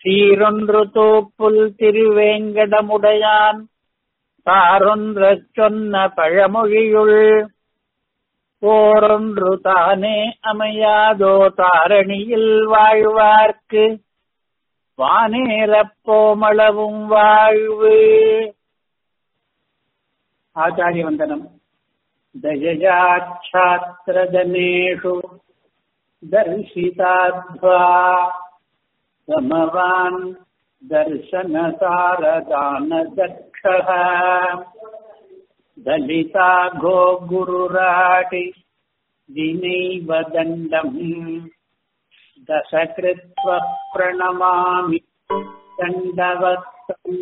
சீரொன்று தோப்புல் திருவேங்கடமுடையான் தாரொன்றச் சொன்ன பழமொழியுள் போரொன்று தானே அமையாதோ தாரணியில் வாழ்வார்க்கு வானேரப்போமளவும் வாழ்வு ஆச்சாரிய வந்தனம் दययाच्छात्रजनेषु दर्शिताध्वा समवान् दर्शनसारदानदक्षः दलिता घो गुरुराटि दिनैव दण्डम् दशकृत्व प्रणमामि दण्डवत्तम्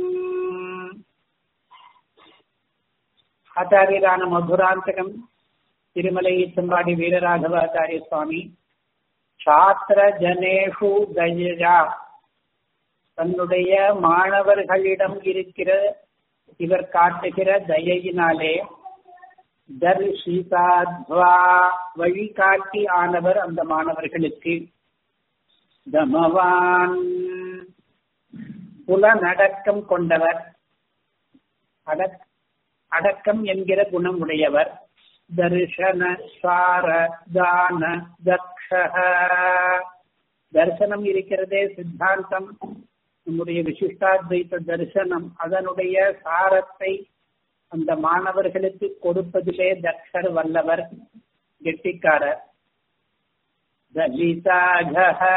ஆச்சாரியரான மதுராந்தகம் திருமலை செம்பாடி வீரராகவ ஆச்சாரிய சுவாமி சாத்திர ஜனேஷு தயா தன்னுடைய மாணவர்களிடம் இருக்கிற இவர் காட்டுகிற தயையினாலே தர்ஷிதாத்வா வழிகாட்டி ஆனவர் அந்த மாணவர்களுக்கு தமவான் புலநடக்கம் கொண்டவர் அடக் அடக்கம் என்கிற குணம் உடையவர் தர்ஷன சார தான தக்ஷ தர்சனம் இருக்கிறதே சித்தாந்தம் நம்முடைய விசிஷ்டாத்வைத்த தரிசனம் அதனுடைய சாரத்தை அந்த மாணவர்களுக்கு கொடுப்பதிலே தக்ஷர் வல்லவர் கெட்டிக்காரர் தலிதாக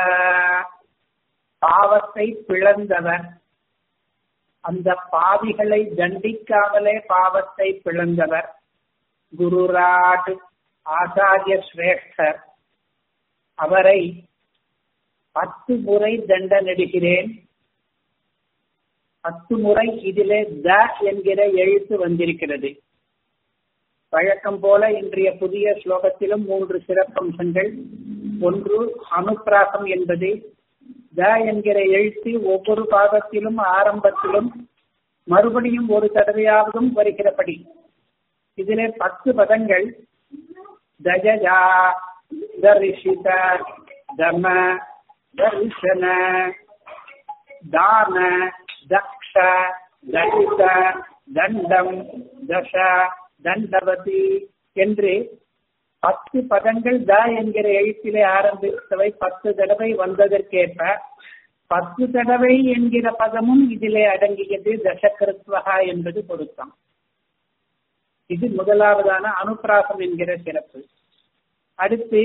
பாவத்தை பிளந்தவர் அந்த பாவிகளை தண்டிக்காமலே பாவத்தை பிளந்தவர் குருராட் ஆச்சாரிய சிரேஷ்டர் அவரை பத்து முறை தண்டனிடுகிறேன் பத்து முறை இதிலே த என்கிற எழுத்து வந்திருக்கிறது வழக்கம் போல இன்றைய புதிய ஸ்லோகத்திலும் மூன்று சிறப்பம்சங்கள் ஒன்று அனுப்பிராசம் என்பது த என்கிற எழுத்து ஒவ்வொரு பாகத்திலும் ஆரம்பத்திலும் மறுபடியும் ஒரு தடவையாவதும் வருகிறபடி இதிலே பத்து பதங்கள் தஜஜா தரிசித தம தரிசன தான தக்ஷ தலித தண்டம் தச தண்டவதி என்று பத்து பதங்கள் த என்கிற எழுத்திலே ஆரம்பித்தவை பத்து தடவை வந்ததற்கேற்ப பத்து தடவை என்கிற பதமும் இதிலே அடங்கியது தசகிருத்வகா என்பது பொருத்தம் இது முதலாவதான அனுப்பிராசம் என்கிற சிறப்பு அடுத்து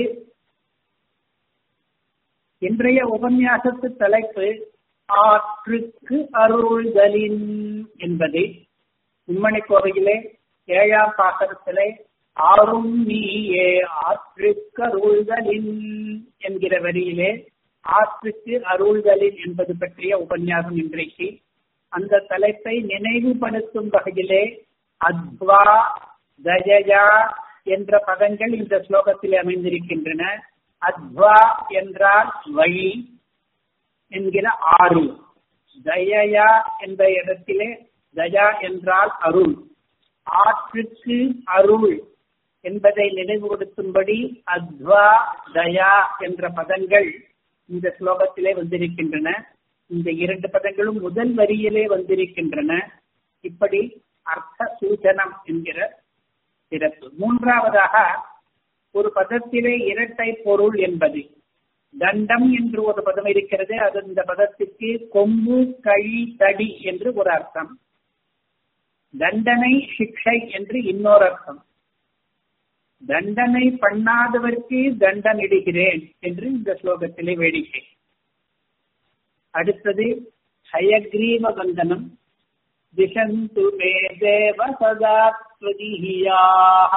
இன்றைய உபன்யாசத்து தலைப்பு ஆற்றுக்கு அருள்தலின் என்பது உம்மணி கோவையிலே ஏழாம் பாசனத்திலே ஆறும் நீயே ஆற்றுக்கு அருள்தலின் என்கிற வரியிலே ஆற்றுக்கு அருள்தலின் என்பது பற்றிய உபன்யாசம் இன்றைக்கு அந்த தலைப்பை நினைவுபடுத்தும் வகையிலே அத்வா தஜயா என்ற பதங்கள் இந்த ஸ்லோகத்தில் அமைந்திருக்கின்றன அத்வா என்றால் வழி என்கிற ஆறு தயயா என்ற இடத்திலே தயா என்றால் அருள் ஆற்றுக்கு அருள் என்பதை நினைவுபடுத்தும்படி அத்வா தயா என்ற பதங்கள் இந்த ஸ்லோகத்திலே வந்திருக்கின்றன இந்த இரண்டு பதங்களும் முதல் வரியிலே வந்திருக்கின்றன இப்படி அர்த்த சூச்சனம் என்கிற சிறப்பு மூன்றாவதாக ஒரு பதத்திலே இரட்டை பொருள் என்பது தண்டம் என்று ஒரு பதம் இருக்கிறது அது இந்த பதத்துக்கு கொம்பு கழி தடி என்று ஒரு அர்த்தம் தண்டனை சிக்ஷை என்று இன்னொரு அர்த்தம் தண்டனை பண்ணாதவர்க்கு தண்டனிடுகிறேன் என்று இந்த ஸ்லோகத்திலே வேடிக்கை அடுத்தது ஹயக்ரீவ வந்தனம் திசந்து மே தேவ சதா ஸ்வதிஹியாக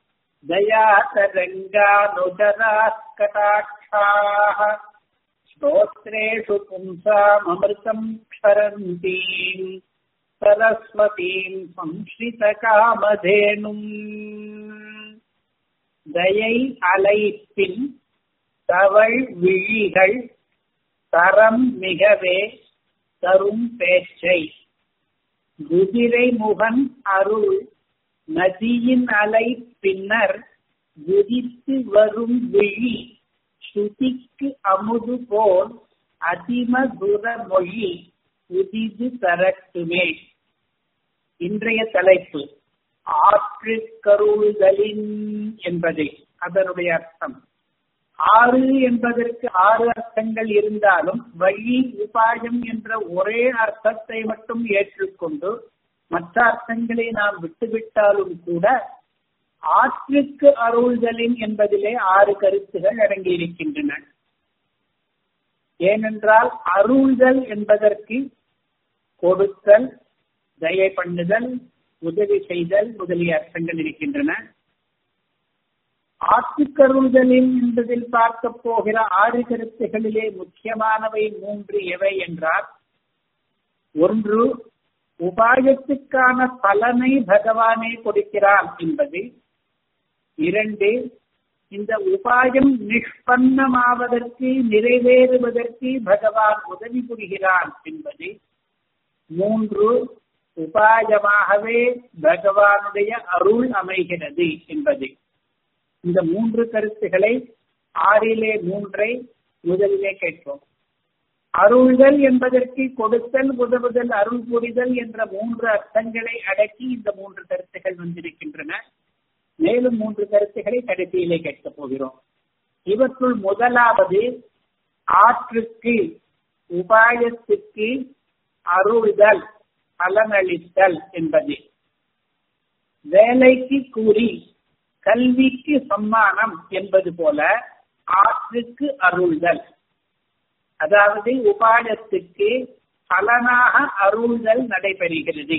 दयातरङ्गानुचरास्कटाक्षाः स्तोत्रेषु पुंसाममृतम् क्षरन्तीम् सरस्वतीम् संश्रितकामधेनुम् தயை அலைப்பின் தவள் விழிகள் தரம் மிகவே தரும் பேச்சை குதிரை முகன் அருள் நதியின் அலை பின்னர் குதித்து வரும் விழி ஸ்ருதிக்கு அமுது போல் அதிம துர மொழி உதிது தரட்டுமே இன்றைய தலைப்பு ஆற்று கருள்களின் என்பதை அதனுடைய அர்த்தம் ஆறு என்பதற்கு ஆறு அர்த்தங்கள் இருந்தாலும் வழி உபாயம் என்ற ஒரே அர்த்தத்தை மட்டும் ஏற்றுக்கொண்டு மற்ற அர்த்தங்களை நாம் விட்டுவிட்டாலும் கூட ஆற்றுக்கு அருள்தலின் என்பதிலே ஆறு கருத்துகள் அடங்கியிருக்கின்றன ஏனென்றால் அருள்தல் என்பதற்கு கொடுத்தல் தயை பண்ணுதல் உதவி செய்தல் முதலிய அர்த்தங்கள் இருக்கின்றன ஆற்றுக்கருள்தலின் என்பதில் பார்க்க போகிற ஆறு கருத்துகளிலே முக்கியமானவை மூன்று எவை என்றால் ஒன்று உபாயத்துக்கான பலனை பகவானே கொடுக்கிறான் என்பது இரண்டு இந்த உபாயம் நிஷ்பன்னமாவதற்கு நிறைவேறுவதற்கு பகவான் உதவி புரிகிறான் என்பது மூன்று உபாயமாகவே பகவானுடைய அருள் அமைகிறது என்பது இந்த மூன்று கருத்துக்களை ஆறிலே மூன்றை முதலிலே கேட்போம் அருள்தல் என்பதற்கு கொடுத்தல் உதவுதல் அருள் புரிதல் என்ற மூன்று அர்த்தங்களை அடக்கி இந்த மூன்று கருத்துக்கள் வந்திருக்கின்றன மேலும் மூன்று கருத்துக்களை கடைசியிலே கேட்கப் போகிறோம் இவற்றுள் முதலாவது ஆற்றுக்கு உபாயத்துக்கு அருள்தல் பலனளித்தல் என்பது வேலைக்கு கூறி கல்விக்கு சம்மானம் என்பது போல ஆற்றுக்கு அருள்தல் அதாவது உபாயத்துக்கு பலனாக அருள்தல் நடைபெறுகிறது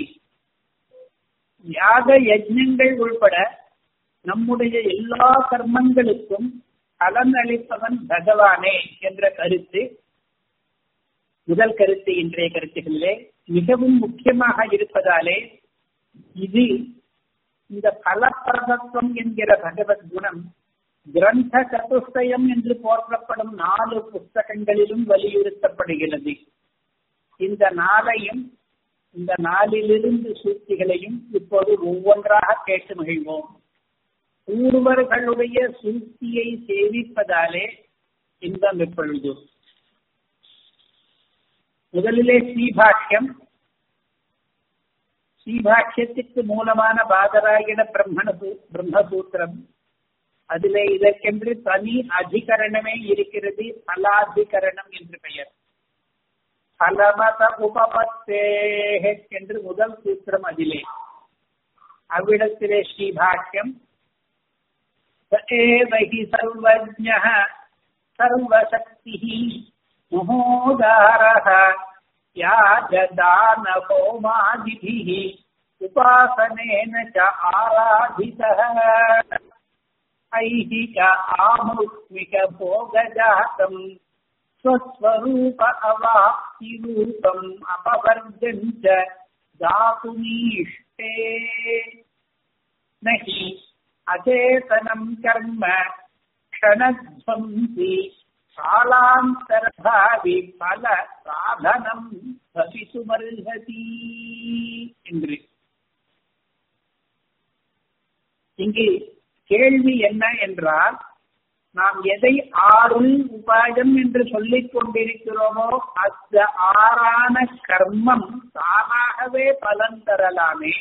யாக யஜ்னங்கள் உள்பட நம்முடைய எல்லா கர்மங்களுக்கும் பலன் அளிப்பவன் பகவானே என்ற கருத்து முதல் கருத்து இன்றைய கருத்துகளிலே மிகவும் முக்கியமாக இருப்பதாலே இது இந்த பலப்பிரதத்துவம் என்கிற பகவத் குணம் கிரந்த சதுஷ்டயம் என்று போற்றப்படும் நாலு புஸ்தகங்களிலும் வலியுறுத்தப்படுகிறது இந்த நாளையும் இந்த நாளிலிருந்து சூழ்ச்சிகளையும் இப்போது ஒவ்வொன்றாக கேட்டு மகிழ்வோம் பூர்வர்களுடைய சூழ்ச்சியை சேவிப்பதாலே இன்பம் எப்பொழுது முதலிலே ஸ்ரீபாஷ்யம் ஸ்ரீபாஷ்யத்துக்கு மூலமான பாதராயண பிரம்மண பிரம்மசூத்திரம் அதிலே இதற்கென்று தனி அதிகரணமே இருக்கிறது பலாதிகரணம் என்று பெயர் பலமத உபபத்தே என்று முதல் சூத்திரம் அதிலே அவ்விடத்திலே ஸ்ரீபாஷ்யம் ஏவகி சர்வஜ சர்வசக்தி மகோதாரः याजदानहोमादिभिः उपासनेन च आराधितः ऐहिक आमुष्मिकभोगजातम् स्वस्वरूप अवाप्तिरूपम् अपवर्गम् च दातुमीष्टे न हि अचेतनम् कर्म क्षणध्वंसि காலாந்தரபாவி பல சாதனம் பசிசுமருகதி என்று இங்கு கேள்வி என்ன என்றால் நாம் எதை ஆறுள் உபாயம் என்று சொல்லிக் கொண்டிருக்கிறோமோ அந்த ஆறான கர்மம் தானாகவே பலன் தரலாமே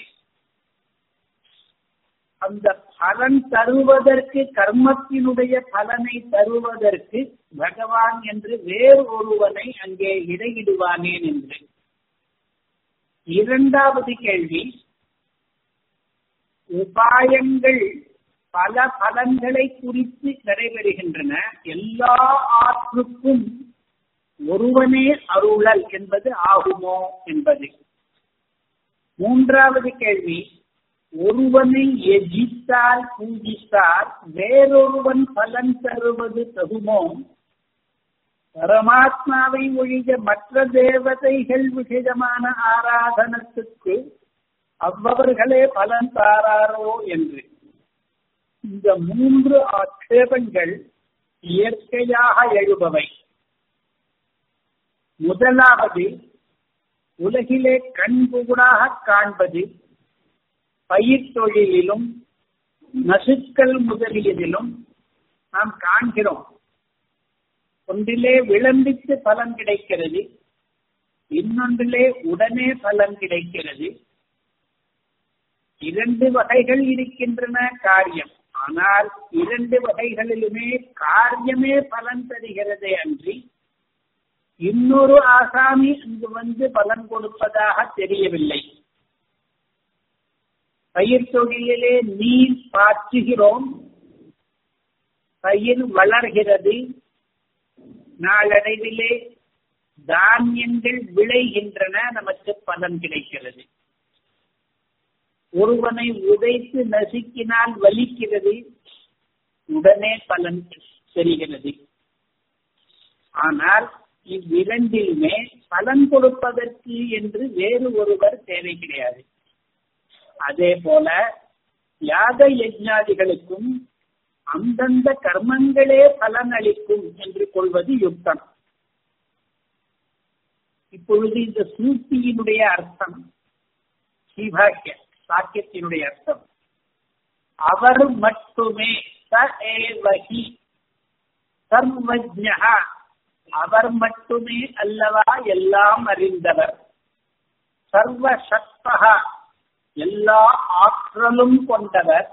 அந்த பலன் தருவதற்கு கர்மத்தினுடைய பலனை தருவதற்கு பகவான் என்று வேறு ஒருவனை அங்கே இடையிடுவானேன் என்று இரண்டாவது கேள்வி உபாயங்கள் பல பலன்களை குறித்து நடைபெறுகின்றன எல்லா ஆற்றுக்கும் ஒருவனே அருளல் என்பது ஆகுமோ என்பது மூன்றாவது கேள்வி ஒருவனை எஜித்தால் பூஜித்தால் வேறொருவன் பலன் தருவது தகுமோ பரமாத்மாவை ஒழிய மற்ற தேவதைகள் விஷயமான ஆராதனத்துக்கு அவ்வவர்களே பலன் தாராரோ என்று இந்த மூன்று ஆட்சேபங்கள் இயற்கையாக எழுபவை முதலாவது உலகிலே கண்கூடாக காண்பது பயிர் தொழிலிலும் நசுக்கள் முதலியதிலும் நாம் காண்கிறோம் ஒன்றிலே விளம்பித்து பலன் கிடைக்கிறது இன்னொன்றிலே உடனே பலன் கிடைக்கிறது இரண்டு வகைகள் இருக்கின்றன காரியம் ஆனால் இரண்டு வகைகளிலுமே காரியமே பலன் தருகிறதே அன்றி இன்னொரு ஆசாமி அங்கு வந்து பலன் கொடுப்பதாக தெரியவில்லை பயிர் தொழிலிலே நீர் பாய்ச்சுகிறோம் பயிர் வளர்கிறது நாளடைவிலே தானியங்கள் விளைகின்றன நமக்கு பலன் கிடைக்கிறது ஒருவனை உதைத்து நசுக்கினால் வலிக்கிறது உடனே பலன் தெரிகிறது ஆனால் இவ்விரண்டிலுமே பலன் கொடுப்பதற்கு என்று வேறு ஒருவர் தேவை கிடையாது அதே போல யாக யஜ்ஞாதிகளுக்கும் அந்தந்த கர்மங்களே பலன் அளிக்கும் என்று கொள்வது யுக்தம் இப்பொழுது இந்த சூழ்ச்சியினுடைய அர்த்தம் ஸ்ரீபாக்கிய சாக்கியத்தினுடைய அர்த்தம் அவர் மட்டுமே ச ஏவகி சர்வஜா அவர் மட்டுமே அல்லவா எல்லாம் அறிந்தவர் சர்வசக்தகா எல்லா ஆற்றலும் கொண்டவர்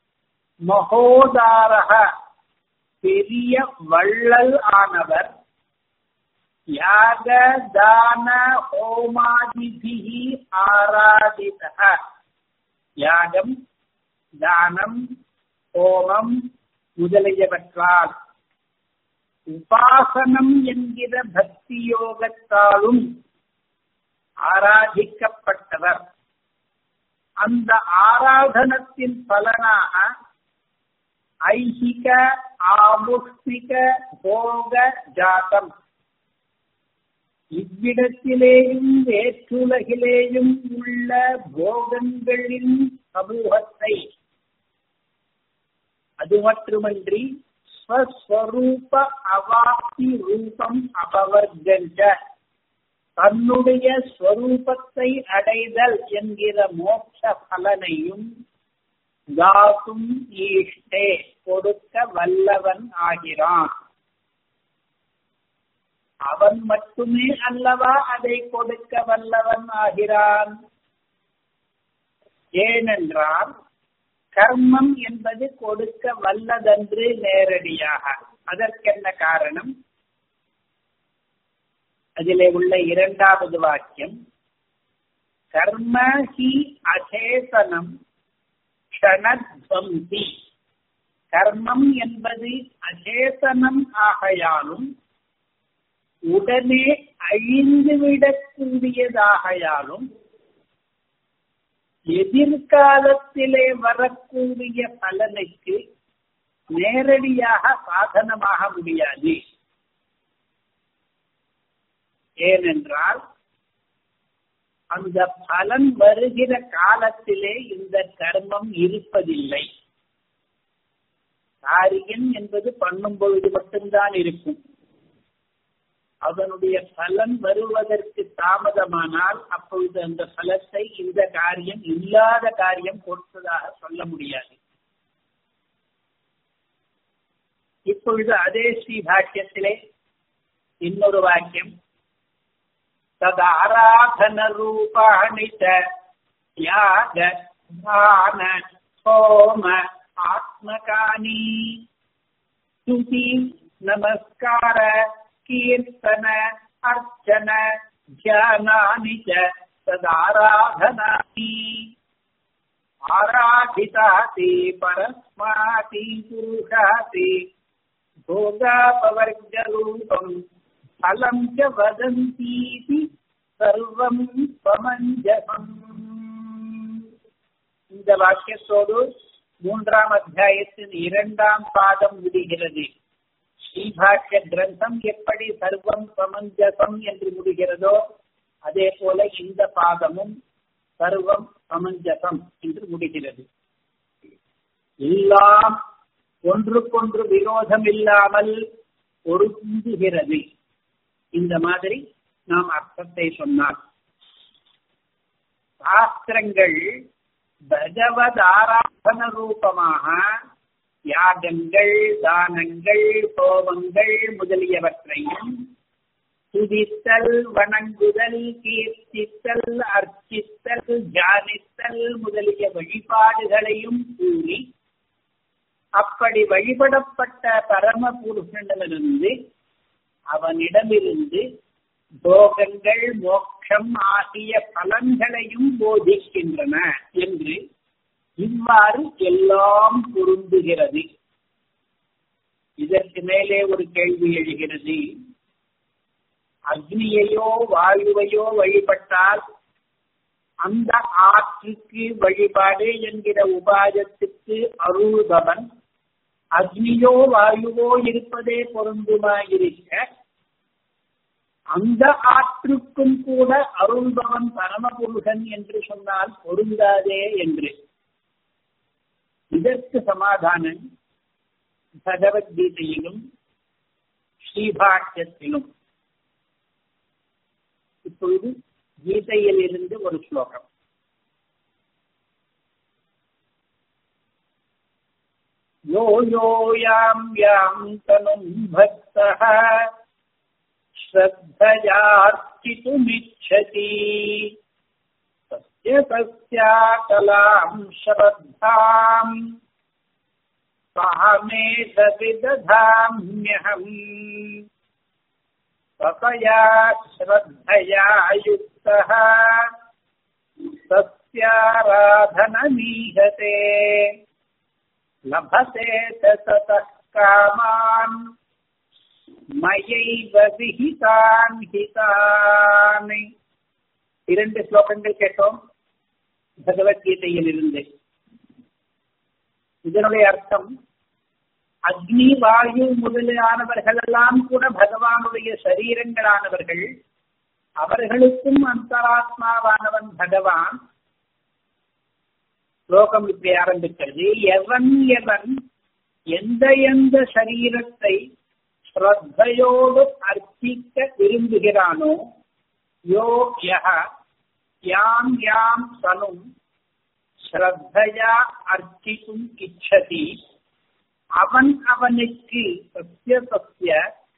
மகோதாரக பெரிய வள்ளல் ஆனவர் யாக தான ஹோமாதிபிகி ஆராதித யாகம் தானம் ஹோமம் முதலியவற்றால் உபாசனம் என்கிற பக்தி யோகத்தாலும் ஆராதிக்கப்பட்டவர் அந்த ஆராதனத்தின் பலனாக ஐஹிக ஆமுஷ்மிக போக ஜாதம் இவ்விடத்திலேயும் வேற்றுலகிலேயும் உள்ள போகங்களின் சமூகத்தை அது மட்டுமன்றி ஸ்வஸ்வரூப அவாப்தி ரூபம் அபவர்கஞ்ச தன்னுடைய ஸ்வரூபத்தை அடைதல் என்கிற மோட்ச பலனையும் தாத்தும் ஈஷ்டே கொடுக்க வல்லவன் ஆகிறான் அவன் மட்டுமே அல்லவா அதை கொடுக்க வல்லவன் ஆகிறான் ஏனென்றால் கர்மம் என்பது கொடுக்க வல்லதன்று நேரடியாக அதற்கென்ன காரணம் அதிலே உள்ள இரண்டாவது வாக்கியம் கர்ம ஹி அசேதனம் க்ஷணத்வம்சி கர்மம் என்பது அசேதனம் ஆகையாலும் உடனே அழிந்துவிடக்கூடியதாகையாலும் எதிர்காலத்திலே வரக்கூடிய பலனுக்கு நேரடியாக சாதனமாக முடியாது ஏனென்றால் அந்த பலன் வருகிற காலத்திலே இந்த கர்மம் இருப்பதில்லை காரியம் என்பது பண்ணும் பொழுது மட்டும்தான் இருக்கும் அதனுடைய பலன் வருவதற்கு தாமதமானால் அப்பொழுது அந்த பலத்தை இந்த காரியம் இல்லாத காரியம் கொடுத்ததாக சொல்ல முடியாது இப்பொழுது அதே ஸ்ரீ பாக்கியத்திலே இன்னொரு வாக்கியம் ததாராதன ரூபாணி யாக தான ஹோம ஆத்மகானி ஸ்துதி நமஸ்கார கீர்த்தன அர்ச்சன தியானானி ச ததாராதனானி ஆராதிதாதி பரஸ்மாதி புருஷாதி भोगापवर्गरूपम् फलम् च वदन्तीति சர்வம் சமஞ்சசம் இந்த வாக்கியத்தோடு மூன்றாம் அத்தியாயத்தின் இரண்டாம் பாதம் முடிகிறது ஸ்ரீபாஷ்ய கிரந்தம் எப்படி சர்வம் சமஞ்சசம் என்று முடிகிறதோ அதே போல இந்த பாதமும் சர்வம் சமஞ்சசம் என்று முடிகிறது எல்லாம் ஒன்றுக்கொன்று விரோதம் இல்லாமல் பொருந்துகிறது இந்த மாதிரி நாம் அர்த்தத்தை சொன்னார் சாஸ்திரங்கள் பகவத் ஆராதன ரூபமாக யாகங்கள் தானங்கள் ஹோமங்கள் முதலியவற்றையும் துதித்தல் வணங்குதல் கீர்த்தித்தல் அர்ச்சித்தல் தியானித்தல் முதலிய வழிபாடுகளையும் கூறி அப்படி வழிபடப்பட்ட பரம புருஷனிலிருந்து அவனிடமிருந்து போகங்கள் மோட்சம் ஆகிய பலன்களையும் போதிக்கின்றன என்று இவ்வாறு எல்லாம் பொருந்துகிறது இதற்கு மேலே ஒரு கேள்வி எழுகிறது அக்னியையோ வாயுவையோ வழிபட்டால் அந்த ஆற்றுக்கு வழிபாடு என்கிற உபாயத்துக்கு அருள்பவன் அக்னியோ வாயுவோ இருப்பதே பொருந்துமாயிருக்க அந்த ஆற்றுக்கும் கூட அருள்பவன் பரமபுருஷன் என்று சொன்னால் பொருந்தாதே என்று இதற்கு சமாதானம் பகவத்கீதையிலும் ஸ்ரீபாஷ்யத்திலும் இப்பொழுது கீதையில் இருந்து ஒரு ஸ்லோகம் யோ யோ யாம் யாம் தனும் பக்தः श्रद्धयार्चितुमिच्छति तस्य तस्याकलाम् श्रद्धाम् सामेधविदधाम्यहम् ततया श्रद्धया युक्तः तस्याराधनमीहते लभते च ततः कामान् மயைவ விஹிதான் ஹிதானி இரண்டு ஸ்லோகங்கள் கேட்டோம் பகவத்கீதையில் இருந்து இதனுடைய அர்த்தம் அக்னி வாயு முதலானவர்கள் எல்லாம் கூட பகவானுடைய சரீரங்களானவர்கள் அவர்களுக்கும் அந்தராத்மாவானவன் பகவான் ஸ்லோகம் இப்படி ஆரம்பிக்கிறது எவன் எவன் எந்த எந்த சரீரத்தை ஸ்ரத்தையோடு அர்ப்பிக்க விரும்புகிறானோ யோ யஹ யாம் யாம் சனும் ஸ்ரத்தையா அர்ச்சிக்கும் இச்சதி அவன் அவனுக்கு சத்திய சத்திய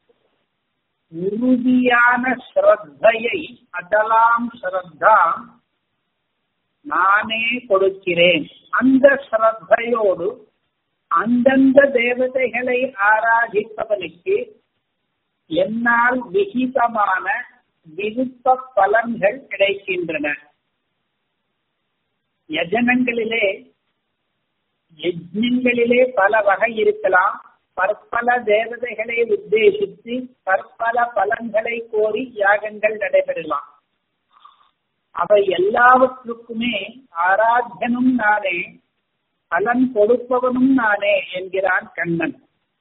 உறுதியான ஸ்ரத்தையை அடலாம் ஸ்ரத்தாம் நானே கொடுக்கிறேன் அந்த ஸ்ரத்தையோடு அந்தந்த தேவதைகளை ஆராதிப்பவனுக்கு என்னால் விகிதமான விருப்ப பலன்கள் கிடைக்கின்றன யஜனங்களிலே யஜ்னங்களிலே பல வகை இருக்கலாம் பற்பல தேவதைகளை உத்தேசித்து பற்பல பலன்களை கோரி யாகங்கள் நடைபெறலாம் அவை எல்லாவற்றுக்குமே ஆராத்தியனும் நானே பலன் கொடுப்பவனும் நானே என்கிறான் கண்ணன்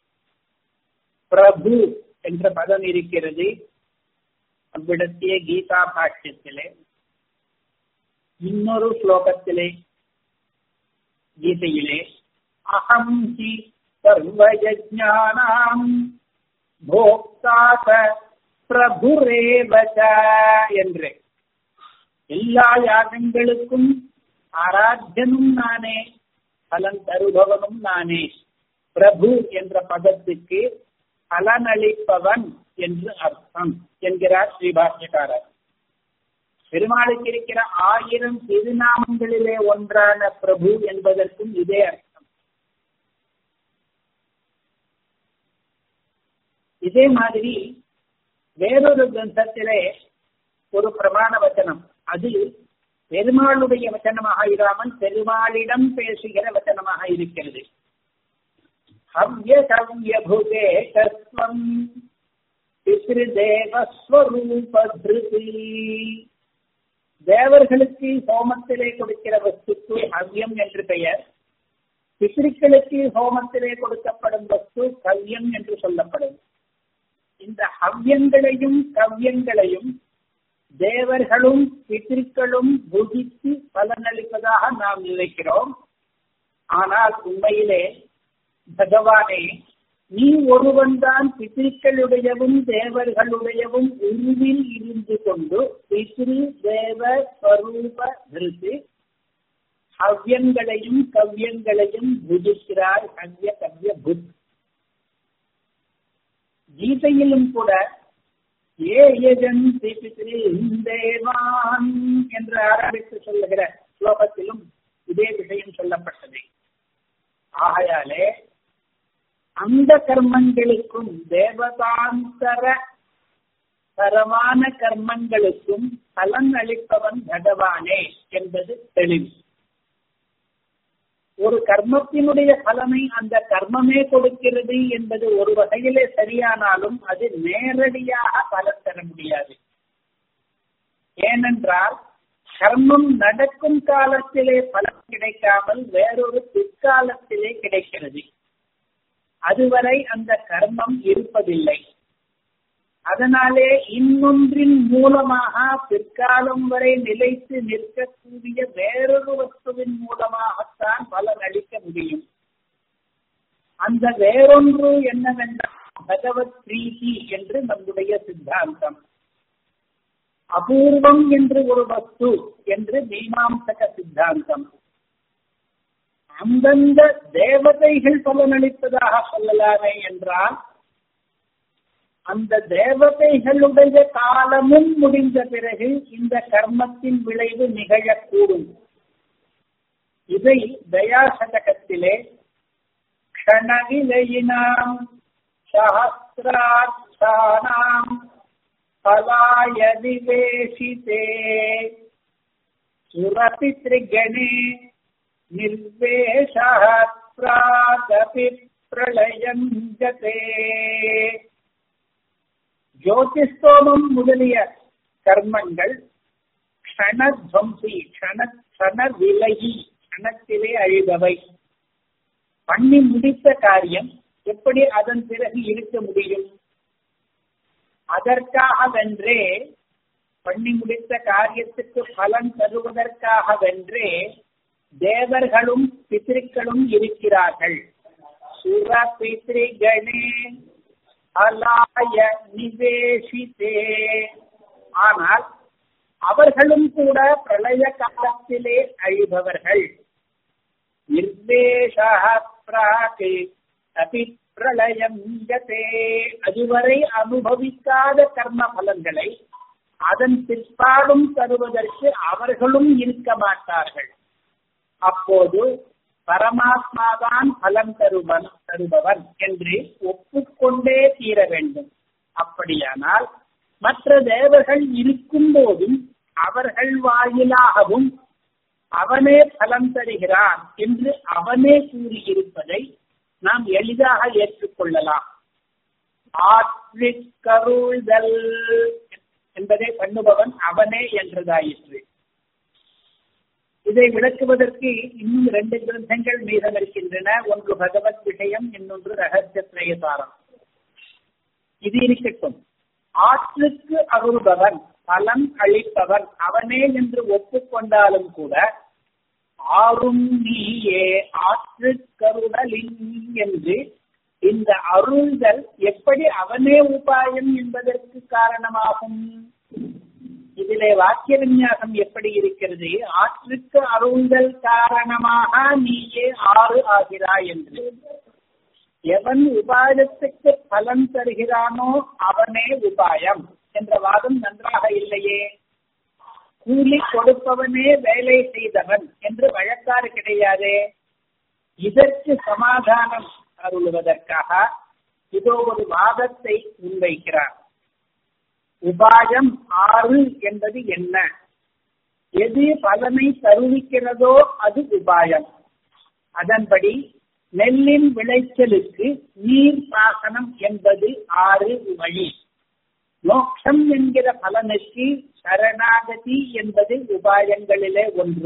பிரபு என்ற பதம் இருக்கிறது அவ்விடத்திய கீதா பாஷ்யத்திலே இன்னொரு ஸ்லோகத்திலே கீதையிலே அகம் ஹி சர்வயஜானாம் போக்தாச பிரபுரேவச என்று எல்லா யாகங்களுக்கும் ஆராத்தியனும் நானே பலன் தருபவனும் நானே பிரபு என்ற பதத்துக்கு பலனளிப்பவன் என்று அர்த்தம் என்கிறார் ஸ்ரீபாஷ்யக்காரர் பெருமாளுக்கு இருக்கிற ஆயிரம் திருநாமங்களிலே ஒன்றான பிரபு என்பதற்கும் இதே அர்த்தம் இதே மாதிரி வேறொரு கிரந்தத்திலே ஒரு பிரமாண வச்சனம் அது பெருமாளுடைய வச்சனமாக இராமல் பெருமாளிடம் பேசுகிற வச்சனமாக இருக்கிறது ஹவ்ய கவ்ய புகே தஸ்வம் பித்ருதேவஸ்வரூபி தேவர்களுக்கு ஹோமத்திலே கொடுக்கிற வஸ்துக்கு ஹவ்யம் என்று பெயர் பித்ருக்களுக்கு ஹோமத்திலே கொடுக்கப்படும் வஸ்து கவ்யம் என்று சொல்லப்படும் இந்த ஹவ்யங்களையும் கவ்யங்களையும் தேவர்களும் பித்திருக்களும் புதித்து பலனளிப்பதாக நாம் நினைக்கிறோம் ஆனால் உண்மையிலே பகவானே நீ ஒருவன் தான் பித்திருக்களுடையவும் தேவர்களுடையவும் உருவில் இருந்து கொண்டு பித்ரு தேவ ஸ்வரூப திருத்து அவ்யங்களையும் கவ்யங்களையும் பூஜிக்கிறார் கவ்ய கவ்ய புத் கீதையிலும் கூட ஏ யஜந்தி தேவான் என்று ஆரம்பித்து சொல்லுகிற ஸ்லோகத்திலும் இதே விஷயம் சொல்லப்பட்டது ஆகையாலே அந்த கர்மங்களுக்கும் தேவதாந்தர தரமான கர்மங்களுக்கும் பலன் அளிப்பவன் பகவானே என்பது தெளிவு ஒரு கர்மத்தினுடைய பலனை அந்த கர்மமே கொடுக்கிறது என்பது ஒரு வகையிலே சரியானாலும் அது நேரடியாக பலன் தர முடியாது ஏனென்றால் கர்மம் நடக்கும் காலத்திலே பலன் கிடைக்காமல் வேறொரு பிற்காலத்திலே கிடைக்கிறது அதுவரை அந்த கர்மம் இருப்பதில்லை அதனாலே இன்னொன்றின் மூலமாக பிற்காலம் வரை நிலைத்து நிற்கக்கூடிய வேறொரு வஸ்துவின் மூலமாகத்தான் பலன் அளிக்க முடியும் அந்த வேறொன்று என்னவென்றால் பகவத் பிரீதி என்று நம்முடைய சித்தாந்தம் அபூர்வம் என்று ஒரு வஸ்து என்று மீமாம்சக சித்தாந்தம் அந்தந்த தேவதைகள் பலனளிப்பதாக சொல்லலாமே என்றால் அந்த தேவதைகளுடைய காலமும் முடிந்த பிறகு இந்த கர்மத்தின் விளைவு நிகழக்கூடும் இதை தயாசதகத்திலே க்ஷணவிலையினாம் சஹசிராட்சானாம் பலாய விவேஷிதே சுரபித்ரிகணே निर्वेशः प्रागपि பிரளயம் கதே ஜோதிஸ்தோமம் முதலிய கர்மங்கள் க்ஷணத்வம்சி க்ஷண க்ஷண விலகி க்ஷணத்திலே அழிபவை பண்ணி முடித்த காரியம் எப்படி அதன் பிறகு இருக்க முடியும் அதற்காக வென்றே பண்ணி முடித்த காரியத்துக்கு பலன் தருவதற்காக வென்றே தேவர்களும் பித்திருக்களும் இருக்கிறார்கள் சுர பித்ரிகணே அலாய நிவேஷிதே ஆனால் அவர்களும் கூட பிரளய காலத்திலே அழிபவர்கள் நிர்வேஷ பிராகே அபி பிரளயம் கதே அதுவரை அனுபவிக்காத கர்ம பலன்களை அதன் பிற்பாடும் தருவதற்கு அவர்களும் இருக்க மாட்டார்கள் அப்போது பரமாத்மாதான் பலம் தருவன் தருபவன் என்று ஒப்புக்கொண்டே தீர வேண்டும் அப்படியானால் மற்ற தேவர்கள் இருக்கும் போதும் அவர்கள் வாயிலாகவும் அவனே பலம் தருகிறான் என்று அவனே கூறியிருப்பதை நாம் எளிதாக ஏற்றுக்கொள்ளலாம் ஆற்றிக்கருள்தல் என்பதை பண்ணுபவன் அவனே என்றதாயிற்று இதை விளக்குவதற்கு இன்னும் ரெண்டு கிரந்தங்கள் மீதம் இருக்கின்றன ஒன்று பகவத் விஷயம் இன்னொன்று ரகசிய திரயசாரம் இது இருக்கட்டும் ஆற்றுக்கு அருள்பவன் பலன் அளிப்பவன் அவனே என்று ஒப்புக்கொண்டாலும் கூட ஆறும் நீயே ஆற்று கருடலின் என்று இந்த அருள்தல் எப்படி அவனே உபாயம் என்பதற்கு காரணமாகும் இதிலே வாக்கிய விநியாசம் எப்படி இருக்கிறது ஆற்றுக்கு அருள்தல் காரணமாக நீயே ஆறு ஆகிறாய் என்று எவன் உபாயத்துக்கு பலன் தருகிறானோ அவனே உபாயம் என்ற வாதம் நன்றாக இல்லையே கூலி கொடுப்பவனே வேலை செய்தவன் என்று வழக்காறு கிடையாதே இதற்கு சமாதானம் அருள்வதற்காக இதோ ஒரு வாதத்தை முன்வைக்கிறார் உபாயம் ஆறு என்பது என்ன எது பலனை தருவிக்கிறதோ அது உபாயம் அதன்படி நெல்லின் விளைச்சலுக்கு நீர் பாசனம் என்பது ஆறு வழி மோட்சம் என்கிற பலனுக்கு சரணாகதி என்பது உபாயங்களிலே ஒன்று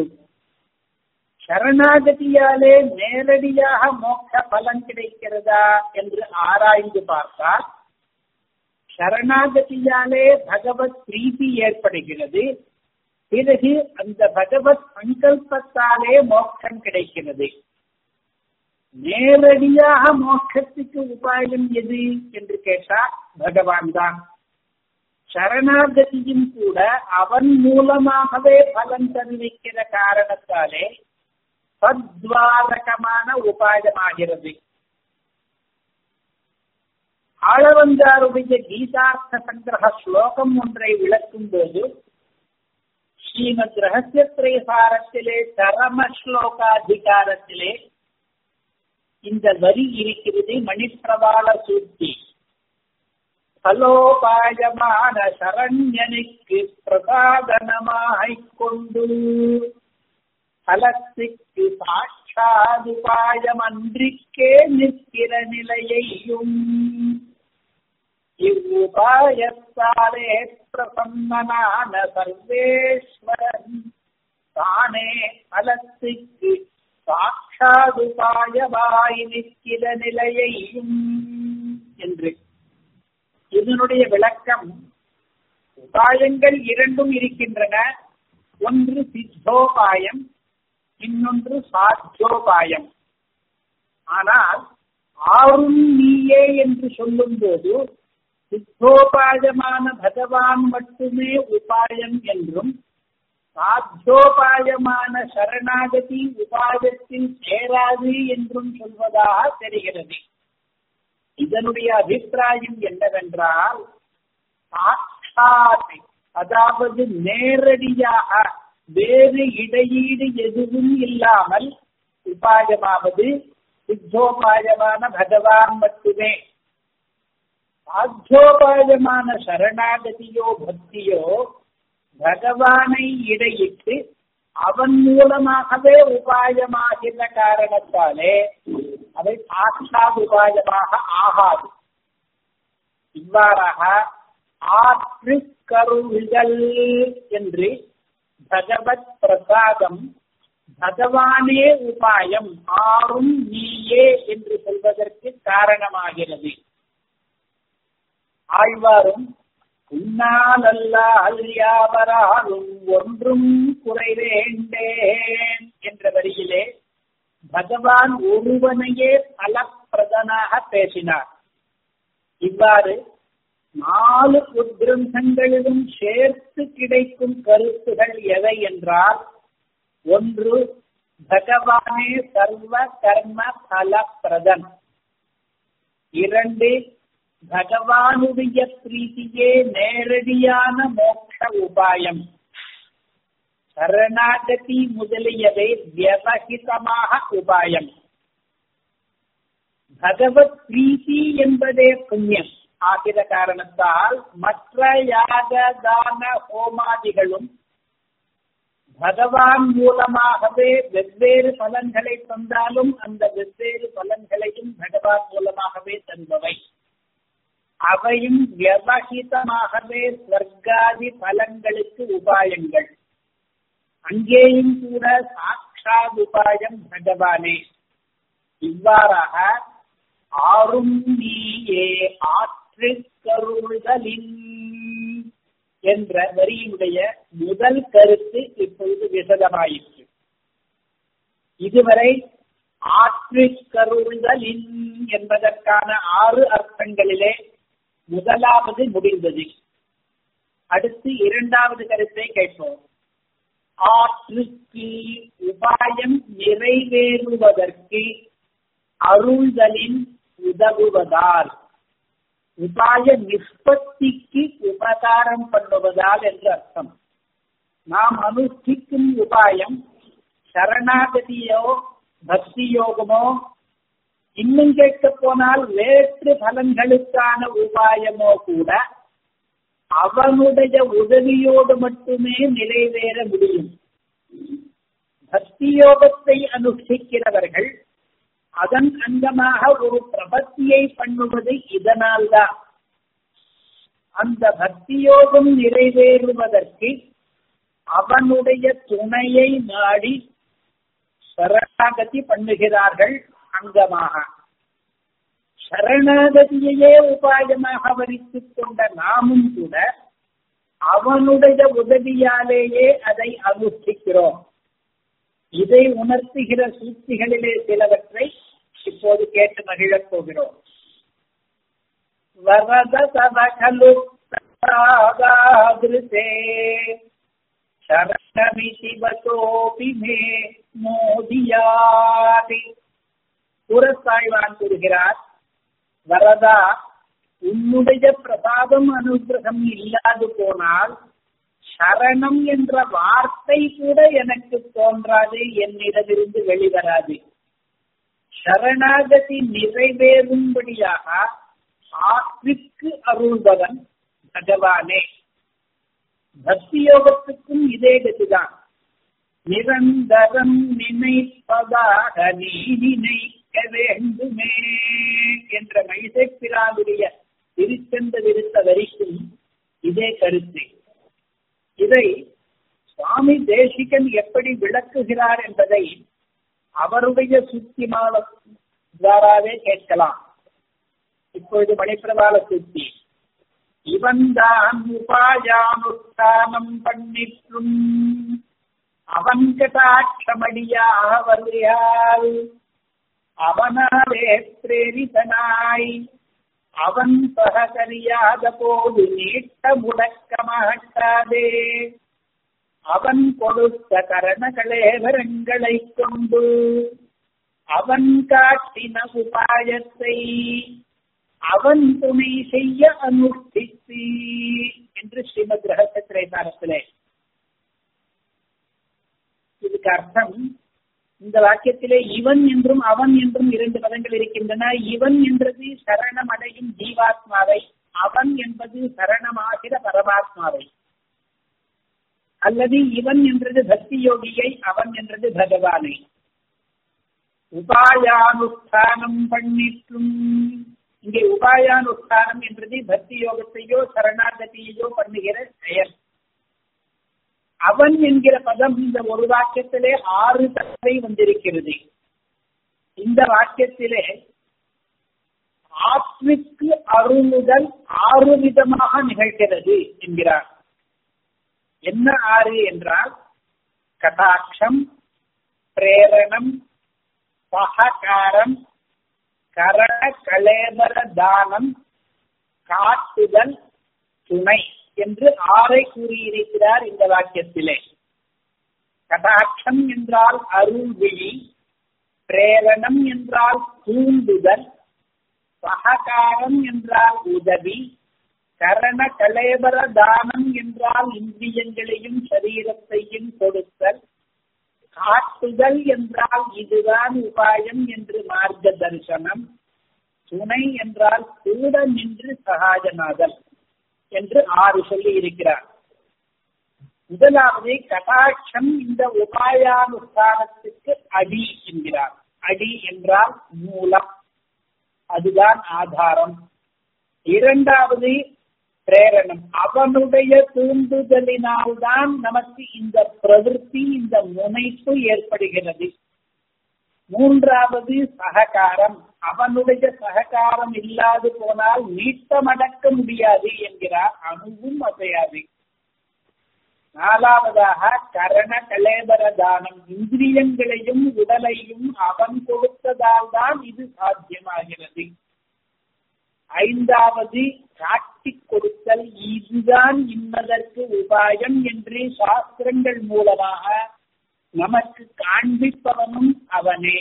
சரணாகதியாலே நேரடியாக மோட்ச பலன் கிடைக்கிறதா என்று ஆராய்ந்து பார்த்தால் சரணாகதியாலே பகவத் பிரீதி ஏற்படுகிறது பிறகு அந்த பகவத் சங்கல்பத்தாலே மோட்சம் கிடைக்கிறது நேரடியாக மோட்சத்துக்கு உபாயம் எது என்று கேட்டால் பகவான் தான் சரணாகதியும் கூட அவன் மூலமாகவே பலன் தருவிக்கிற காரணத்தாலே சத்வாதகமான உபாயமாகிறது ஆளவந்தாருடைய கீதார்த்த சங்கிரக ஸ்லோகம் ஒன்றை விளக்கும் போது ஸ்ரீமத் ரகசியத்திரயசாரத்திலே சரம ஸ்லோகாதிகாரத்திலே இந்த வரி இருக்கிறது மணிப்பிரபால சூத்தி பலோபாயமான சரண்யனுக்கு பிரசாதனமாய்க் கொண்டு பலத்துக்கு சாட்சாதுபாயம் அன்றிக்கே நிற்கிற நிலையையும் இவ்வுபாயத்தாலே பிரசன்னனான சர்வேஸ்வரன் தானே பலத்துக்கு சாட்சாதுபாயமாய் நிற்கிற நிலையையும் என்று இதனுடைய விளக்கம் உபாயங்கள் இரண்டும் இருக்கின்றன ஒன்று சித்தோபாயம் இன்னொன்று சாத்தியோபாயம் ஆனால் ஆறும் நீயே என்று சொல்லும் போது சித்தோபாயமான பகவான் மட்டுமே உபாயம் என்றும் சாத்தியோபாயமான சரணாகதி உபாயத்தில் சேராது என்றும் சொல்வதாக தெரிகிறது இதனுடைய அபிப்பிராயம் என்னவென்றால் சாட்சாத் அதாவது நேரடியாக வேறு இடையீடு எதுவும் இல்லாமல் உபாயமாவது சித்தோபாயமான பகவான் மட்டுமே சாத்தியோபாயமான சரணாகதியோ பக்தியோ பகவானை இடையிட்டு அவன் மூலமாகவே உபாயமாகிற காரணத்தாலே அவை சாட்சாத் உபாயமாக ஆகாது இவ்வாறாக ஆற்று கருள்கள் என்று பகவத் பிரசாதம் பகவானே உபாயம் ஆறும் நீயே என்று சொல்வதற்கு காரணமாகிறது ஆழ்வாரும் உன்னாலல்லால் யாவராலும் ஒன்றும் குறைவேண்டேன் என்ற வரியிலே பகவான் ஒருவனையே பலப்பிரதனாக பேசினார் இவ்வாறு நாலு உத்கிரந்தங்களிலும் சேர்த்து கிடைக்கும் கருத்துகள் எவை என்றால் ஒன்று பகவானே சர்வ கர்ம பலப்பிரதன் இரண்டு பகவானுடைய பிரீதியே நேரடியான மோட்ச உபாயம் சரணாகதி முதலியவை வியவகிதமாக உபாயம் பகவத் பிரீத்தி என்பதே புண்ணியம் ஆகிற காரணத்தால் மற்ற யாக தான ஹோமாதிகளும் பகவான் மூலமாகவே வெவ்வேறு பலன்களை தந்தாலும் அந்த வெவ்வேறு பலன்களையும் பகவான் மூலமாகவே தந்தவை அவையும் வியவகிதமாகவே ஸ்வர்காதி பலன்களுக்கு உபாயங்கள் அங்கேயும் கூட சாட்சாத் உபாயம் பகவானே இவ்வாறாக ஆறும் நீயே ஆற்று கருள்களின் என்ற வரியினுடைய முதல் கருத்து இப்பொழுது விசதமாயிற்று இதுவரை ஆற்று கருள்களின் என்பதற்கான ஆறு அர்த்தங்களிலே முதலாவது முடிந்தது அடுத்து இரண்டாவது கருத்தை கேட்போம் ஆற்றுக்கு உபாயம் நிறைவேறுவதற்கு அருள்தலின் உதவுவதால் உபாய நிஷ்பத்திக்கு உபகாரம் பண்ணுவதால் என்று அர்த்தம் நாம் அனுஷ்டிக்கும் உபாயம் சரணாகதியோ பக்தி யோகமோ இன்னும் கேட்க போனால் வேற்று பலன்களுக்கான உபாயமோ கூட அவனுடைய உதவியோடு மட்டுமே நிறைவேற முடியும் பக்தி யோகத்தை அனுஷ்டிக்கிறவர்கள் அதன் அங்கமாக ஒரு பிரபத்தியை பண்ணுவது இதனால்தான் அந்த பக்தி யோகம் நிறைவேறுவதற்கு அவனுடைய துணையை நாடி சரணாகதி பண்ணுகிறார்கள் அங்கமாக சரணாகதியையே உபாயமாக வரித்துக் கொண்ட நாமும் கூட அவனுடைய உதவியாலேயே அதை அனுஷ்டிக்கிறோம் இதை உணர்த்துகிற சூழ்ச்சிகளிலே சிலவற்றை இப்போது கேட்டு மகிழப் போகிறோம் வரத சதகலு சரணமிதி வசோபி மே மோதியாதி புறத்தாய்வான் கூறுகிறார் வரதா உன்னுடைய பிரபாவம் அனுகிரகம் இல்லாது போனால் சரணம் என்ற வார்த்தை கூட எனக்கு தோன்றாது என்னிடமிருந்து வெளிவராது சரணாகதி நிறைவேறும்படியாக ஆத்விக்கு அருள்பவன் பகவானே பக்தி யோகத்துக்கும் இதே கதிதான் நிரந்தரம் நினைப்பதாக நீ நினைக்க வேண்டுமே என்ற மைசைப்பிராவுடைய திருச்செந்த விருத்த வரிக்கும் இதே கருத்து இதை சுவாமி தேசிகன் எப்படி விளக்குகிறார் என்பதை அவருடைய சுத்திமால துவாராவே கேட்கலாம் இப்பொழுது மணிப்பிரபால சுத்தி இவன்தான் உபாயானுஷ்டானம் பண்ணிற்றும் அவன் கட்டாட்சமடியாக வருகிறாள் அவனாலே பிரேரிதனாய் அவன் சககரியாத போது நீட்ட முடக்க மாட்டாதே அவன் கொடுத்த கரணகளேவரங்களை கொண்டு அவன் காட்டின உபாயத்தை அவன் துணை செய்ய அனுஷ்டித்து என்று ஸ்ரீமத் ரகசியத்திரைதாரத்திலே இதுக்கு அர்த்தம் இந்த வாக்கியத்திலே இவன் என்றும் அவன் என்றும் இரண்டு பதங்கள் இருக்கின்றன இவன் என்றது சரணம் அடையும் ஜீவாத்மாவை அவன் என்பது சரணமாகிற பரமாத்மாவை அல்லது இவன் என்றது பக்தி யோகியை அவன் என்றது பகவானை உபாயானுஷ்டானம் பண்ணிற்றும் இங்கே உபாயானுஷ்டானம் என்றது பக்தி யோகத்தையோ சரணாகதியையோ பண்ணுகிற செயல் அவன் என்கிற பதம் இந்த ஒரு வாக்கியத்திலே ஆறு தடவை வந்திருக்கிறது இந்த வாக்கியத்திலே ஆத்மிக்கு அருளுதல் ஆறு விதமாக நிகழ்கிறது என்கிறார் என்ன ஆறு என்றால் கடாட்சம் பிரேரணம் சககாரம் கரண கலேபர தானம் காட்டுதல் துணை என்று ஆறை கூறியிருக்கிறார் இந்த வாக்கியத்திலே கடாட்சம் என்றால் அருள் விழி பிரேரணம் என்றால் தூண்டுதல் சககாரம் என்றால் உதவி கரண கலேபர தானம் என்றால் இந்திரியங்களையும் சரீரத்தையும் கொடுத்தல் காட்டுதல் என்றால் இதுதான் உபாயம் என்று மார்க்க தரிசனம் துணை என்றால் கூட நின்று சகாஜனாதல் என்று ஆறு சொல்லி இருக்கிறார் முதலாவது கடாட்சம் இந்த உபாயானுஷ்டானத்துக்கு அடி என்கிறார் அடி என்றால் மூலம் அதுதான் ஆதாரம் இரண்டாவது பிரேரணம் அவனுடைய தூண்டுதலினால்தான் நமக்கு இந்த பிரவೃತ್ತಿ இந்த முனைப்பு ஏற்படுகிறது மூன்றாவது சககாரம் அவனுடைய சககாரம் இல்லாது போனால் நீட்டமடக்க முடியாது என்கிறார் அணுவும் அசையாது நாலாவதாக கரண கலேபர தானம் இந்திரியங்களையும் உடலையும் அவன் கொடுத்ததால் தான் இது சாத்தியமாகிறது ஐந்தாவது காட்டிக் கொடுத்தல் இதுதான் இன்னதற்கு உபாயம் என்று சாஸ்திரங்கள் மூலமாக நமக்கு காண்பிப்பவனும் அவனே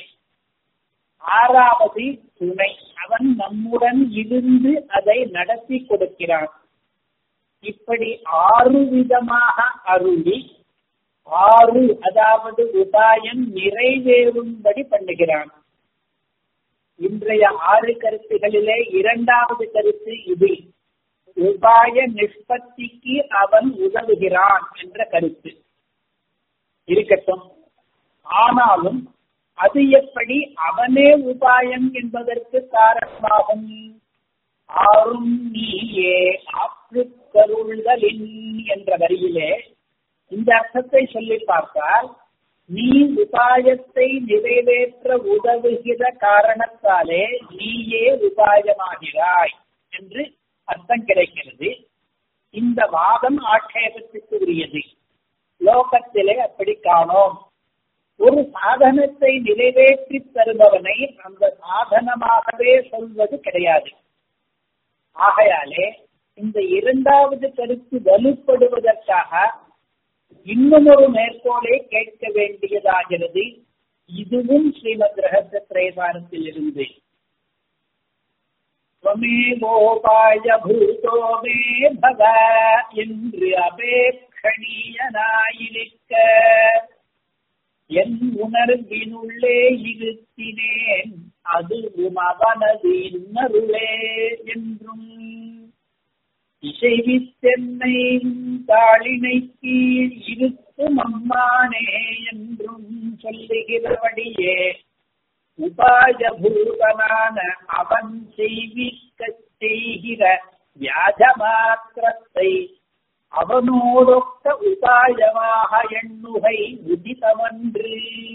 ஆறாவது துணை அவன் நம்முடன் இருந்து அதை நடத்தி கொடுக்கிறான் இப்படி ஆறு விதமாக அருளி ஆறு அதாவது உபாயம் நிறைவேறும்படி பண்ணுகிறான் இன்றைய ஆறு கருத்துகளிலே இரண்டாவது கருத்து இது உபாய நிஷ்பத்திக்கு அவன் உதவுகிறான் என்ற கருத்து இருக்கட்டும் ஆனாலும் அது எப்படி அவனே உபாயம் என்பதற்கு காரணமாகும் ஆறும் நீயே ஆற்றுக்கருள்களின் என்ற வரியிலே இந்த அர்த்தத்தை சொல்லி பார்த்தால் நீ உபாயத்தை நிறைவேற்ற உதவுகிற காரணத்தாலே நீயே உபாயமாகிறாய் என்று அர்த்தம் கிடைக்கிறது இந்த வாதம் ஆட்சேபத்துக்கு உரியது லோகத்திலே அப்படி காணோம் ஒரு சாதனத்தை நிறைவேற்றி தருபவனை அந்த சாதனமாகவே சொல்வது கிடையாது ஆகையாலே இந்த இரண்டாவது கருத்து வலுப்படுவதற்காக இன்னும் ஒரு மேற்கோளை கேட்க வேண்டியதாகிறது இதுவும் ஸ்ரீமத் ரகசிய திரைசாரத்தில் இருந்து त्वमेवोपाय भूतो मे भव என்று அபேக்ஷணீயனாயிருக்க என் உணர்வினுள்ளே இருத்தினேன் அதுவும் அவனது இன்னருளே என்றும் இசைவித்தென்னை தாளினை கீழ் இருக்கும் அம்மானே என்றும் சொல்லுகிறபடியே உபாயபூதனான அவன் செய்விக்க செய்கிற வியாஜமாத்திரத்தை அவனோடொக்க உபாயமாக எண்ணுகை உதிதமன்று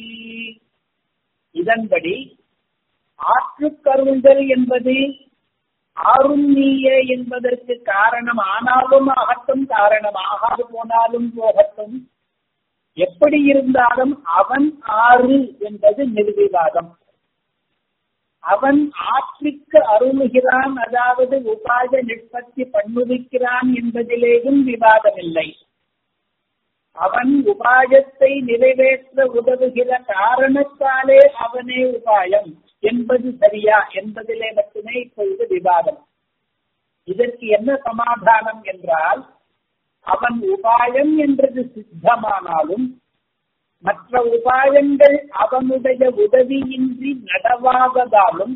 இதன்படி ஆற்றுக்கருள்தல் என்பது ஆறும் நீயே என்பதற்கு காரணம் ஆனாலும் ஆகட்டும் காரணம் ஆகாது போனாலும் போகட்டும் எப்படி இருந்தாலும் அவன் ஆறு என்பது நிர்விவாதம் அவன் ஆற்றிற்கு அருளுகிறான் அதாவது உபாய நிற்பத்தி பண்ணுவிக்கிறான் என்பதிலேயும் விவாதமில்லை அவன் உபாயத்தை நிறைவேற்ற உதவுகிற காரணத்தாலே அவனே உபாயம் என்பது சரியா என்பதிலே மட்டுமே இப்பொழுது விவாதம் இதற்கு என்ன சமாதானம் என்றால் அவன் உபாயம் என்றது சித்தமானாலும் மற்ற உபாயங்கள் அவனுடைய உதவியின்றி நடவாததாலும்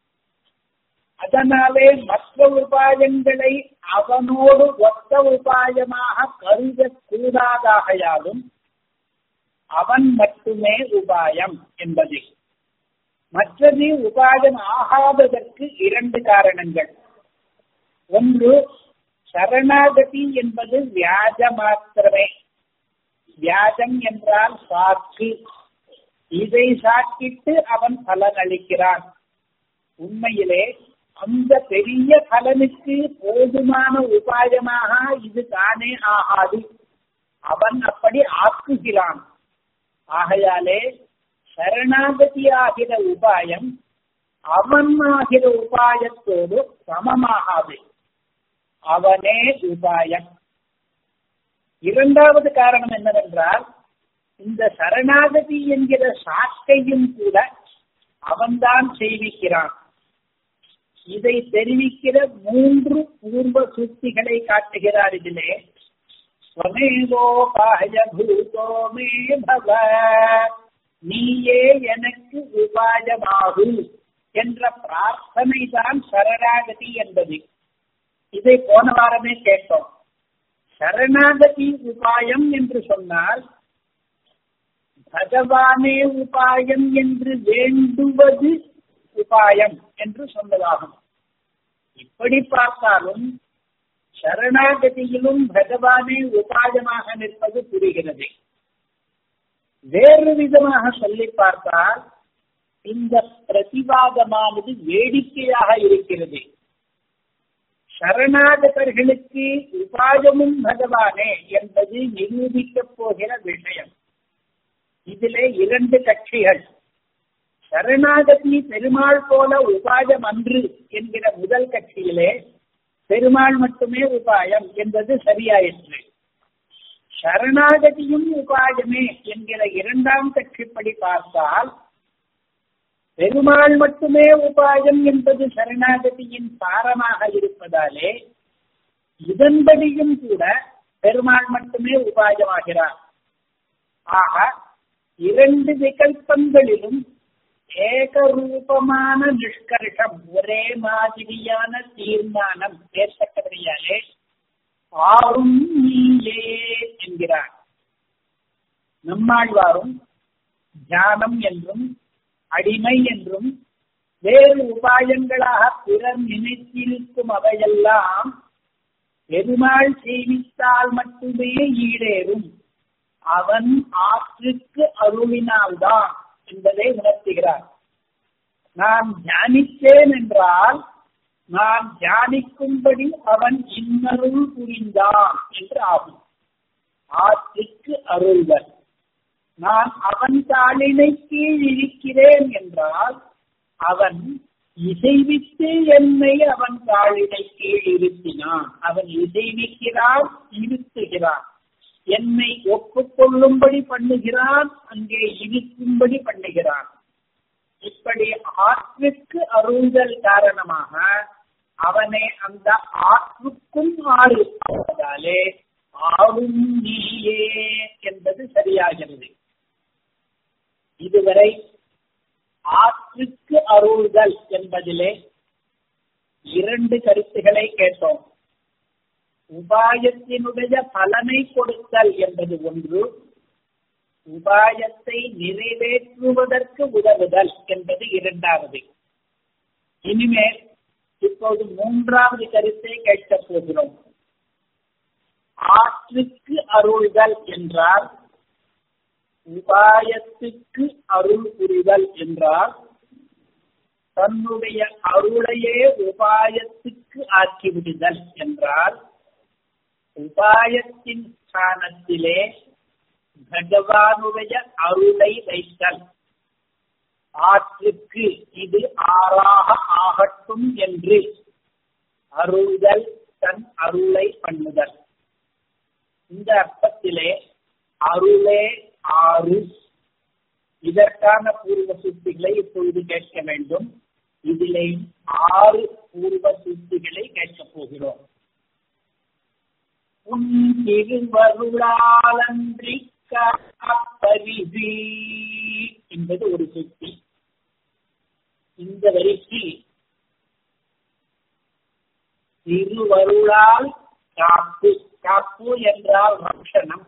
அதனாலே மற்ற உபாயங்களை அவனோடு ஒத்த உபாயமாக கருதக்கூடாதாகையாலும் அவன் மட்டுமே உபாயம் என்பது மற்றது உபாயம் ஆகாததற்கு இரண்டு காரணங்கள் ஒன்று சரணாகதி என்பது வியாஜ மாத்திரமே வியாஜம் என்றால் சாக்கு இதை சாக்கிட்டு அவன் பலன் அளிக்கிறான் உண்மையிலே அந்த பெரிய பலனுக்கு போதுமான உபாயமாக இது தானே ஆகாது அவன் அப்படி ஆக்குகிறான் ஆகையாலே சரணாகதியாகிற உபாயம் அவன் ஆகிற உபாயத்தோடு சமமாகாது அவனே உபாயம் இரண்டாவது காரணம் என்னவென்றால் இந்த சரணாகதி என்கிற சாக்கையும் கூட அவன்தான் செய்விக்கிறான் இதை தெரிவிக்கிற மூன்று பூர்வ சூக்திகளை காட்டுகிறார் இதிலே ஸ்வமேவோபாய பூதோ மே பவ நீயே எனக்கு உபாயமாகு என்ற பிரார்த்தனை தான் சரணாகதி என்பது இதை போன வாரமே கேட்டோம் சரணாகதி உபாயம் என்று சொன்னால் பகவானே உபாயம் என்று வேண்டுவது உபாயம் என்று சொன்னதாகும் இப்படி பார்த்தாலும் சரணாகதியிலும் பகவானே உபாயமாக நிற்பது புரிகிறது வேறு விதமாக சொல்லி பார்த்தால் இந்த பிரதிவாதமானது வேடிக்கையாக இருக்கிறது சரணாகதர்களுக்கு உபாயமும் பகவானே என்பது நிரூபிக்கப் போகிற விஷயம் இதிலே இரண்டு கட்சிகள் சரணாகதி பெருமாள் போல உபாயம் அன்று என்கிற முதல் கட்சியிலே பெருமாள் மட்டுமே உபாயம் என்பது சரியாயிற்று சரணாகதியும் உபாயமே என்கிற இரண்டாம் கட்சிப்படி பார்த்தால் பெருமாள் மட்டுமே உபாயம் என்பது சரணாகதியின் சாரமாக இருப்பதாலே இதன்படியும் கூட பெருமாள் மட்டுமே உபாயமாகிறார் ஆக இரண்டு விகல்பங்களிலும் ஏகரூபமான நிஷ்கர்ஷம் ஒரே மாதிரியான தீர்மானம் ஏற்பட்டபடியாலே ஆறும் நீயே என்கிறார் நம்மாழ்வாரும் தியானம் என்றும் அடிமை என்றும் வேறு உபாயங்களாக பிறர் நினைத்திருக்கும் அவையெல்லாம் பெருமாள் சேமித்தால் மட்டுமே ஈடேறும் அவன் ஆற்றுக்கு அருளினால்தான் என்பதை உணர்த்துகிறார் நான் தியானித்தேன் என்றால் நான் தியானிக்கும்படி அவன் இன்னருள் புரிந்தான் என்று ஆகும் ஆற்றுக்கு அருள்வர் நான் அவன் தாளினை கீழ் இருக்கிறேன் என்றால் அவன் இசைவித்து என்னை அவன் தாளினை கீழ் இருத்தினான் அவன் இசைவிக்கிறான் இருத்துகிறான் என்னை ஒப்புக்கொள்ளும்படி பண்ணுகிறான் அங்கே இனிக்கும்படி பண்ணுகிறான் இப்படி ஆற்றுக்கு அருள்தல் காரணமாக அவனை அந்த ஆற்றுக்கும் ஆறு ஆவதாலே ஆளும் நீயே என்பது சரியாகிறது இதுவரை ஆற்றுக்கு அருள்தல் என்பதிலே இரண்டு கருத்துக்களை கேட்டோம் உபாயத்தினுடைய பலனை கொடுத்தல் என்பது ஒன்று உபாயத்தை நிறைவேற்றுவதற்கு உதவுதல் என்பது இரண்டாவது இனிமேல் இப்போது மூன்றாவது கருத்தை கேட்கப் போகிறோம் ஆற்றுக்கு அருள்தல் என்றால் உபாயத்துக்கு அருள் புரிதல் என்றால் தன்னுடைய அருளையே உபாயத்துக்கு ஆக்கிவிடுதல் என்றால் உபாயத்தின் ஸ்தானத்திலே பகவானுடைய அருளை வைத்தல் ஆற்றுக்கு இது ஆறாக ஆகட்டும் என்று அருள்தல் தன் அருளை பண்ணுதல் இந்த அர்த்தத்திலே அருளே ஆறு இதற்கான பூர்வ சுத்திகளை இப்பொழுது கேட்க வேண்டும் இதிலே ஆறு பூர்வ சுத்திகளை கேட்கப் போகிறோம் உன் திருவருளாலன்றி பரிதி என்பது ஒரு சுத்தி இந்த வரிக்கு திருவருளால் காப்பு காப்பு என்றால் ரக்ஷணம்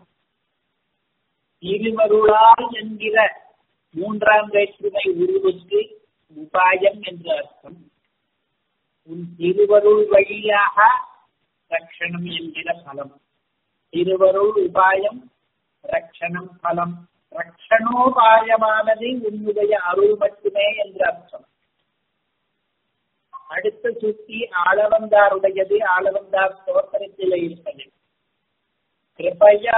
திருவருளால் என்கிற மூன்றாம் வேற்றுமை உருவுக்கு உபாயம் என்று அர்த்தம் உன் திருவருள் வழியாக ரக்ஷணம் என்கிற பலம் திருவருள் உபாயம் ரக்ஷணம் பலம் ரக்ஷணோபாயமானது உன்னுடைய அருள் மட்டுமே என்று அர்த்தம் அடுத்த சுத்தி ஆளவந்தாருடையது ஆளவந்தார் தோற்றத்திலே இருப்பது கிருபையா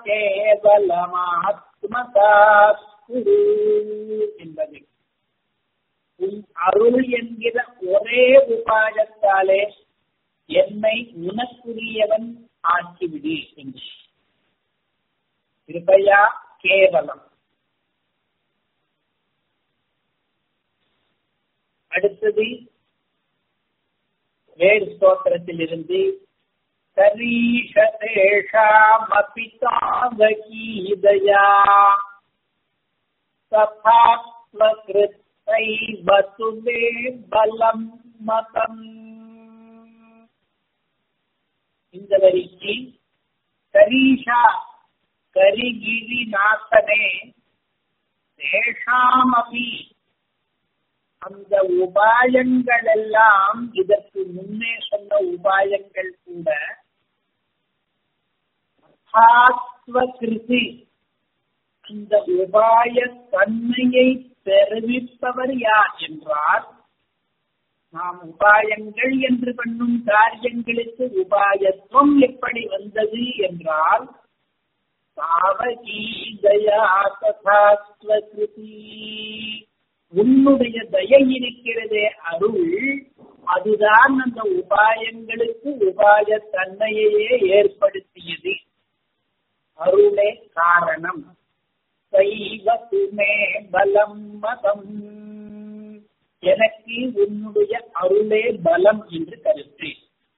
கேவலமாத்மதா குரு என்பது உன் அருள் என்கிற ஒரே உபாயத்தாலே என்னை உனக்குரியவன் ஆக்கிவிடு என்று கிருபையா கேவலம் அடுத்தது வேறு ஸ்தோத்திரத்தில் இருந்து கரீஷதேஷாமபிதாவகீதயா ததாத்வகிருத்தை வசுவே பலம் மதம் இந்த வரிக்கு கரீஷா கரிகிரி நாசனே தேஷாமபி அந்த உபாயங்கள் எல்லாம் இதற்கு முன்னே சொன்ன உபாயங்கள் கூட கிருதி அந்த உபாய தன்மையை தெரிவிப்பவர் யார் என்றால் நாம் உபாயங்கள் என்று பண்ணும் காரியங்களுக்கு உபாயத்துவம் எப்படி வந்தது என்றால் சாவகீதயா ததாஸ்வகிருதி உன்னுடைய தயை இருக்கிறதே அருள் அதுதான் அந்த உபாயங்களுக்கு உபாய தன்மையையே ஏற்படுத்தியது அருளே காரணம் சைவத்துமே பலம் மதம் எனக்கு உன்னுடைய அருளே பலம் என்று கருத்து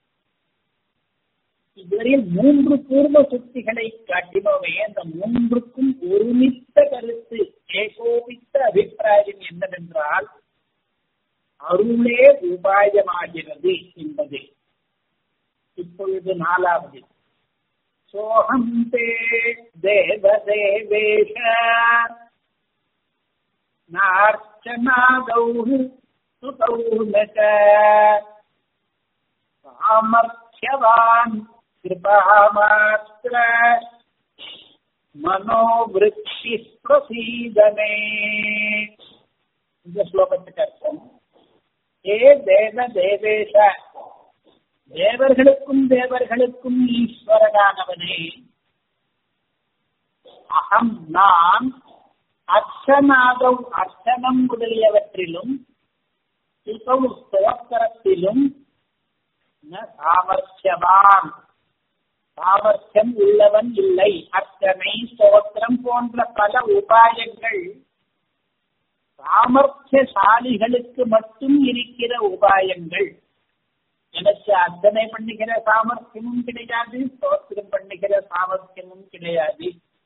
இதுவரையில் மூன்று பூர்வ சுத்திகளை காட்டினோமே அந்த மூன்றுக்கும் ஒருமித்த கருத்து ஏகோபித்த அபிப்பிராயம் என்னவென்றால் அருளே உபாயமாகிறது என்பது இப்பொழுது நாலாவது சோகம் தே தேவதேவேஷ நார்ச்சனாதௌ சுதௌ நக சாமர்த்தியவான் கிருபாமாத்திர மனோவிருத்தி பிரசீதனே இந்த ஸ்லோகத்துக்கு அர்த்தம் ஏ தேவ தேவேஷ தேவர்களுக்கும் தேவர்களுக்கும் ஈஸ்வரனானவனே அகம் நான் அர்ச்சனாதவ் அர்ச்சனம் முதலியவற்றிலும் இசௌ ஸ்தோத்திரத்திலும் சாமர்த்தியவான் சாமர்த்தியம் உள்ளவன் இல்லை அர்ச்சனை ஸ்தோத்திரம் போன்ற பல உபாயங்கள் சாமர்த்தியசாலிகளுக்கு மட்டும் இருக்கிற உபாயங்கள் எனக்கு அர்ச்சனை பண்ணுகிற சாமர்த்தியமும் கிடையாது ஸ்தோத்திரம் பண்ணுகிற சாமர்த்தியமும் கிடையாது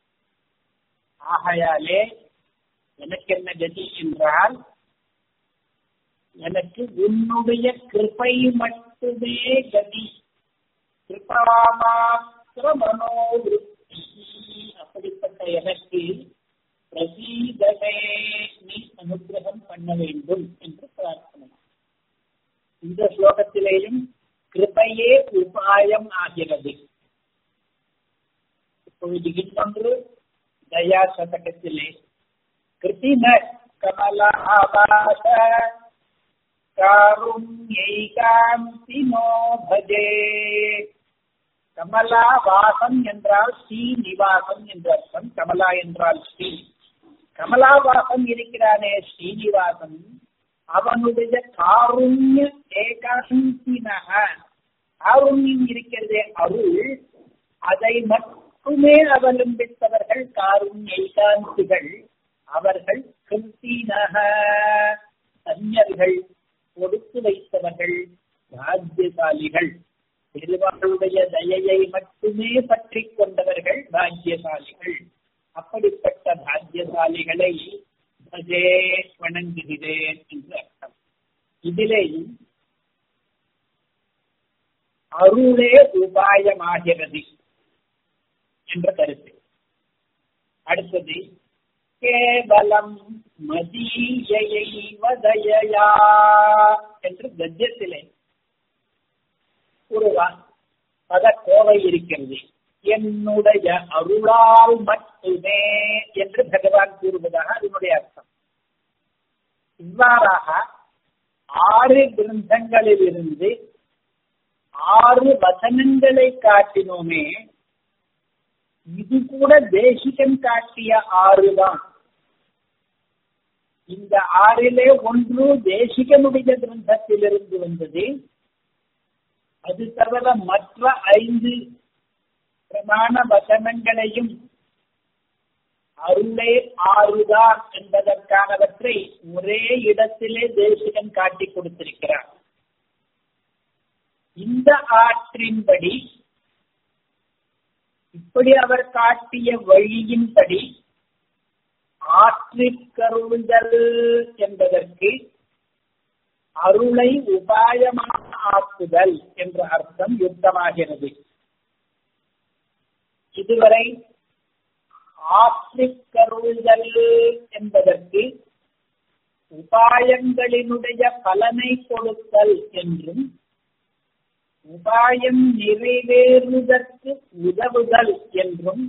ஆகையாலே எனக்கு என்ன கதி என்றால் எனக்கு உன்னுடைய கிருபை மட்டுமே கதி கிருபாமாத்திர மனோவிருத்தி அப்படிப்பட்ட எனக்கு பிரசீதமே நீ அனுகிரகம் பண்ண வேண்டும் என்று பிரார்த்தனை இந்த ஸ்லோகத்திலேயும் கிருபையே உபாயம் ஆகிறது இப்பொழுது இன்னொன்று தயா சதகத்திலே கிருத்தின கமலாபாச காருண்யைகாந்தினோ பஜே கமலா வாசம் என்றால் ஸ்ரீ நிவாசம் என்ற அர்த்தம் கமலா என்றால் ஸ்ரீ கமலாவாசம் இருக்கிறானே ஸ்ரீனிவாசன் அவனுடைய காருண்ய ஏகாந்தினக காருண்யம் இருக்கிறதே அருள் அதை மட்டுமே அவலம்பித்தவர்கள் காருண்ய ஏகாந்திகள் அவர்கள் கிருத்தினக தன்யர்கள் கொடுத்து வைத்தவர்கள் பாக்கியசாலிகள் பெருமாளுடைய தயையை மட்டுமே பற்றி கொண்டவர்கள் பாக்கியசாலிகள் அப்படிப்பட்ட பாக்கியசாலிகளை பஜே வணங்குகிறேன் என்று அர்த்தம் இதிலேயும் அருளே உபாயமாகிறது என்ற கருத்து அடுத்தது கேவலம் மதீயை வதயா என்று கத்தியத்திலே ஒரு பத கோவை இருக்கிறது என்னுடைய அருளால் மட்டுமே என்று பகவான் கூறுவதாக அதனுடைய அர்த்தம் இவ்வாறாக ஆறு கிரந்தங்களில் இருந்து ஆறு வசனங்களை காட்டினோமே இது கூட தேசிகன் காட்டிய ஆறுதான் இந்த ஆறிலே ஒன்று தேசிகனுடைய கிரந்தத்திலிருந்து வந்தது அது தவிர மற்ற ஐந்து பிரமாண வசனங்களையும் அருளே ஆறுதான் என்பதற்கானவற்றை ஒரே இடத்திலே தேசிகன் காட்டி கொடுத்திருக்கிறார் இந்த ஆற்றின்படி இப்படி அவர் காட்டிய வழியின்படி ஆற்றிக்கருளுதல் என்பதற்கு அருளை உபாயமாக ஆக்குதல் என்ற அர்த்தம் யுக்தமாகிறது இதுவரை ஆற்றிக்கருளுதல் என்பதற்கு உபாயங்களினுடைய பலனை கொடுத்தல் என்றும் உபாயம் நிறைவேறுவதற்கு உதவுதல் என்றும்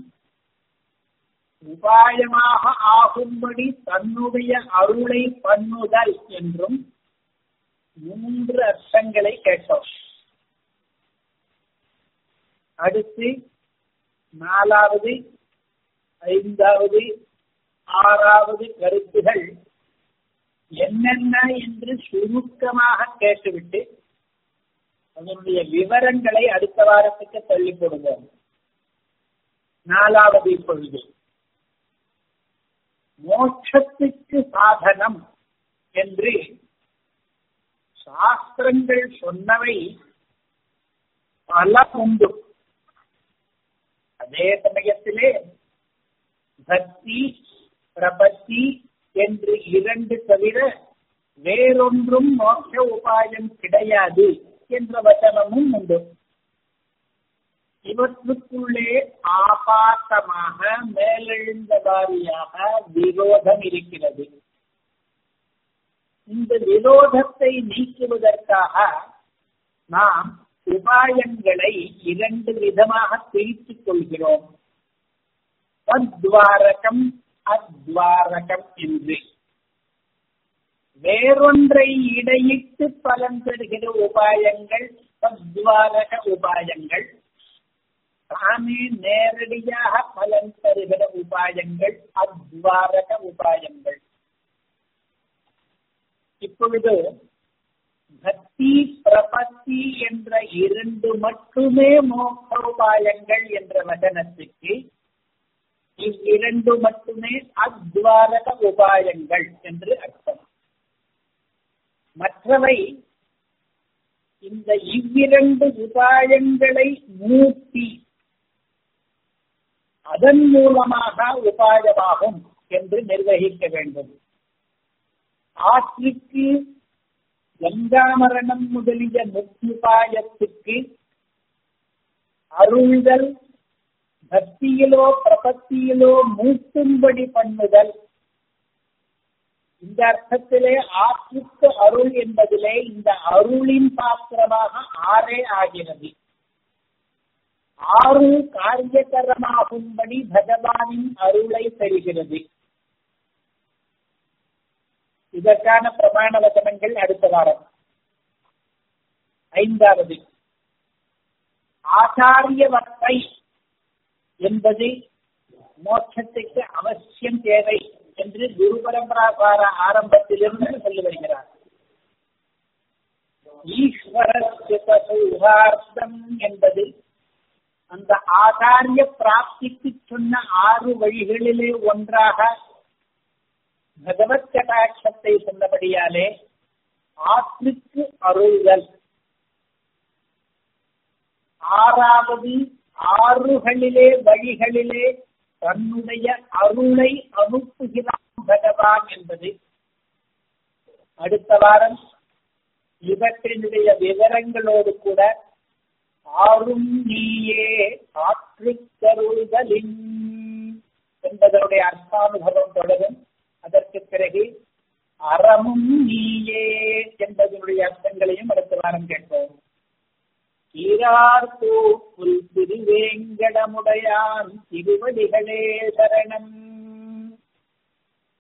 உபாயமாக ஆகும்படி தன்னுடைய அருளை பண்ணுதல் என்றும் மூன்று அர்த்தங்களை கேட்டோம் அடுத்து நாலாவது ஐந்தாவது ஆறாவது கருத்துகள் என்னென்ன என்று சுருக்கமாக கேட்டுவிட்டு அதனுடைய விவரங்களை அடுத்த வாரத்துக்கு தள்ளி போடுவோம் நாலாவது இப்பொழுது மோட்சத்துக்கு சாதனம் என்று சாஸ்திரங்கள் சொன்னவை பல உண்டு அதே சமயத்திலே பக்தி பிரபத்தி என்று இரண்டு தவிர வேறொன்றும் மோட்ச உபாயம் கிடையாது என்ற வச்சனமும் உண்டு இவற்றுக்குள்ளே ஆபாசமாக மேலெழுந்தவாரியாக விரோதம் இருக்கிறது இந்த விரோதத்தை நீக்குவதற்காக நாம் உபாயங்களை இரண்டு விதமாக பிரித்துக் கொள்கிறோம் அத்வாரகம் அத்வாரகம் என்று வேறொன்றை இடையிட்டு பலன் பெறுகிற உபாயங்கள் சத்வாரக உபாயங்கள் தானே நேரடியாக பலன் தருகிற உபாயங்கள் அத்வாரக உபாயங்கள் இப்பொழுது பக்தி பிரபத்தி என்ற இரண்டு மட்டுமே மோக்ஷோபாயங்கள் என்ற வசனத்துக்கு இவ்விரண்டு மட்டுமே அத்வாரக உபாயங்கள் என்று அர்த்தம் மற்றவை இந்த இவ்விரண்டு உபாயங்களை மூட்டி அதன் மூலமாக உபாயமாகும் என்று நிர்வகிக்க வேண்டும் ஆற்றுக்கு கங்காமரணம் முதலிய முக்கியுபாயத்துக்கு அருள்தல் பக்தியிலோ பிரபத்தியிலோ மூட்டும்படி பண்ணுதல் இந்த அர்த்தத்திலே ஆற்றுக்கு அருள் என்பதிலே இந்த அருளின் பாத்திரமாக ஆறே ஆகிறது ஆறு காரியகரமாகும்படி பகவானின் அருளை தருகிறது இதற்கான பிரமாண வசனங்கள் அடுத்த வாரம் ஐந்தாவது ஆச்சாரியவத்தை என்பது மோட்சத்துக்கு அவசியம் தேவை என்று குரு பரம்பராசார ஆரம்பத்திலிருந்து சொல்லி வருகிறார் ஈஸ்வரஸ்ய சௌஹார்த்தம் என்பது அந்த ஆச்சாரிய பிராப்திக்கு சொன்ன ஆறு வழிகளிலே ஒன்றாக பகவத் கடாட்சத்தை சொன்னபடியாலே ஆற்றுக்கு அருள்தல் ஆறாவது ஆறுகளிலே வழிகளிலே தன்னுடைய அருளை அனுப்புகிறான் பகவான் என்பது அடுத்த வாரம் இவற்றினுடைய விவரங்களோடு கூட ஆறும் நீயே ஆற்றுக்கருள்தலின் என்பதனுடைய அர்த்தானுபவம் தொடரும் அதற்கு பிறகு அறமும் நீயே என்பதனுடைய அர்த்தங்களையும் அடுத்த வாரம் கேட்போம் ஈரார்த்தூ புல் திருவேங்கடமுடையான் திருவடிகளே சரணம்